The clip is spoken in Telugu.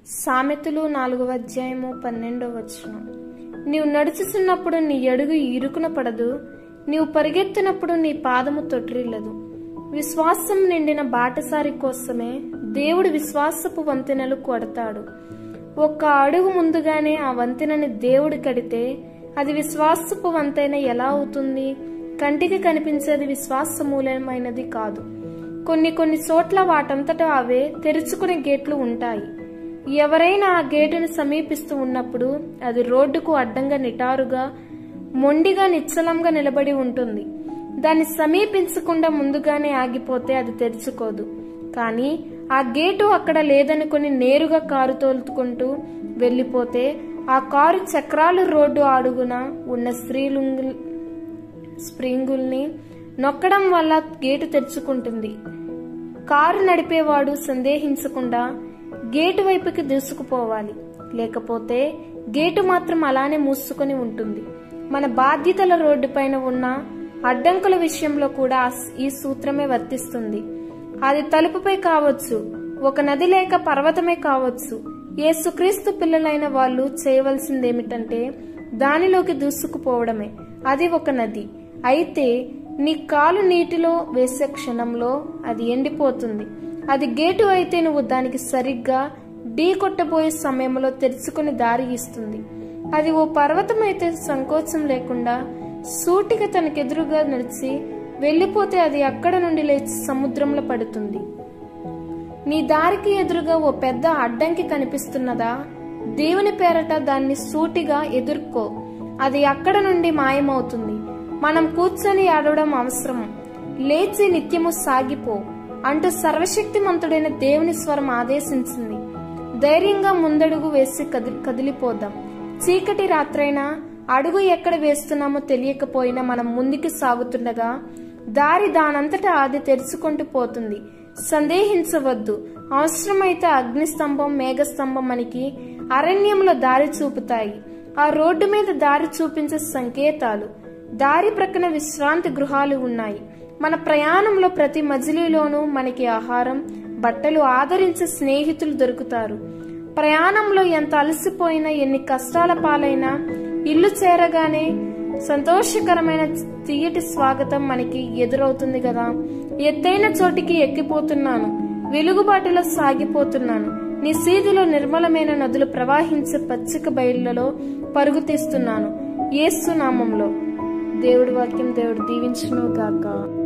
సామెతలు నాలుగవ అధ్యాయము పన్నెండవ వచనం నీవు నడుచుచున్నప్పుడు నీ అడుగు ఇరుకున పడదు నీవు పరిగెత్తినప్పుడు నీ పాదము తొట్టిల్లదు విశ్వాసం నిండిన బాటసారి కోసమే దేవుడు విశ్వాసపు వంతెనలు కొడతాడు ఒక్క అడుగు ముందుగానే ఆ వంతెనని దేవుడు కడితే అది విశ్వాసపు వంతెన ఎలా అవుతుంది కంటికి కనిపించేది విశ్వాసమూలమైనది కాదు కొన్ని కొన్ని చోట్ల వాటంతట అవే తెరుచుకునే గేట్లు ఉంటాయి ఎవరైనా ఆ గేటును సమీపిస్తూ ఉన్నప్పుడు అది రోడ్డుకు అడ్డంగా నిటారుగా మొండిగా నిశ్చలంగా నిలబడి ఉంటుంది దాన్ని సమీపించకుండా ముందుగానే ఆగిపోతే అది తెరుచుకోదు కానీ ఆ గేటు అక్కడ లేదనుకుని నేరుగా కారు తోలుతుకుంటూ వెళ్ళిపోతే ఆ కారు చక్రాలు రోడ్డు అడుగున ఉన్న స్త్రీలుంగు స్ప్రింగుల్ని నొక్కడం వల్ల గేటు తెరుచుకుంటుంది కారు నడిపేవాడు సందేహించకుండా గేటు వైపుకి దూసుకుపోవాలి లేకపోతే గేటు మాత్రం అలానే మూసుకొని ఉంటుంది మన బాధ్యతల రోడ్డు పైన ఉన్న అడ్డంకుల విషయంలో కూడా ఈ సూత్రమే వర్తిస్తుంది అది తలుపుపై కావచ్చు ఒక నది లేక పర్వతమే కావచ్చు యేసుక్రీస్తు పిల్లలైన వాళ్ళు చేయవలసిందేమిటంటే దానిలోకి దూసుకుపోవడమే అది ఒక నది అయితే నీ కాలు నీటిలో వేసే క్షణంలో అది ఎండిపోతుంది అది గేటు అయితే నువ్వు దానికి సరిగ్గా ఢీ కొట్టబోయే సమయంలో తెరుచుకుని దారి ఇస్తుంది అది ఓ పర్వతం అయితే సంకోచం లేకుండా సూటిగా తనకెదురుగా నడిచి వెళ్ళిపోతే అది అక్కడ నుండి లేచి సముద్రంలో పడుతుంది నీ దారికి ఎదురుగా ఓ పెద్ద అడ్డంకి కనిపిస్తున్నదా దేవుని పేరట దాన్ని సూటిగా ఎదుర్కో అది అక్కడ నుండి మాయమవుతుంది మనం కూర్చొని ఆడడం అవసరం లేచి నిత్యము సాగిపో అంటూ సర్వశక్తిమంతుడైన దేవుని స్వరం ఆదేశించింది ధైర్యంగా ముందడుగు వేసి కది కదిలిపోదాం చీకటి రాత్రైనా అడుగు ఎక్కడ వేస్తున్నామో తెలియకపోయినా మనం ముందుకు సాగుతుండగా దారి దానంతటా అది తెరుచుకుంటూ పోతుంది సందేహించవద్దు అవసరమైతే అగ్నిస్తంభం మేఘస్తంభం మనకి అరణ్యంలో దారి చూపుతాయి ఆ రోడ్డు మీద దారి చూపించే సంకేతాలు దారి ప్రక్కన విశ్రాంతి గృహాలు ఉన్నాయి మన ప్రయాణంలో ప్రతి మజిలీలోనూ మనకి ఆహారం బట్టలు ఆదరించే స్నేహితులు దొరుకుతారు ప్రయాణంలో ఎంత అలసిపోయినా ఎన్ని కష్టాల పాలైనా ఇల్లు చేరగానే సంతోషకరమైన తీయటి స్వాగతం మనకి ఎదురవుతుంది కదా ఎత్తైన చోటికి ఎక్కిపోతున్నాను వెలుగుబాటులో సాగిపోతున్నాను నీ సీదిలో నిర్మలమైన నదులు ప్రవాహించే పచ్చిక బయళ్లలో పరుగు తీస్తున్నాను ఏసు నామంలో దేవుడి వాక్యం దేవుడు దీవించును గాక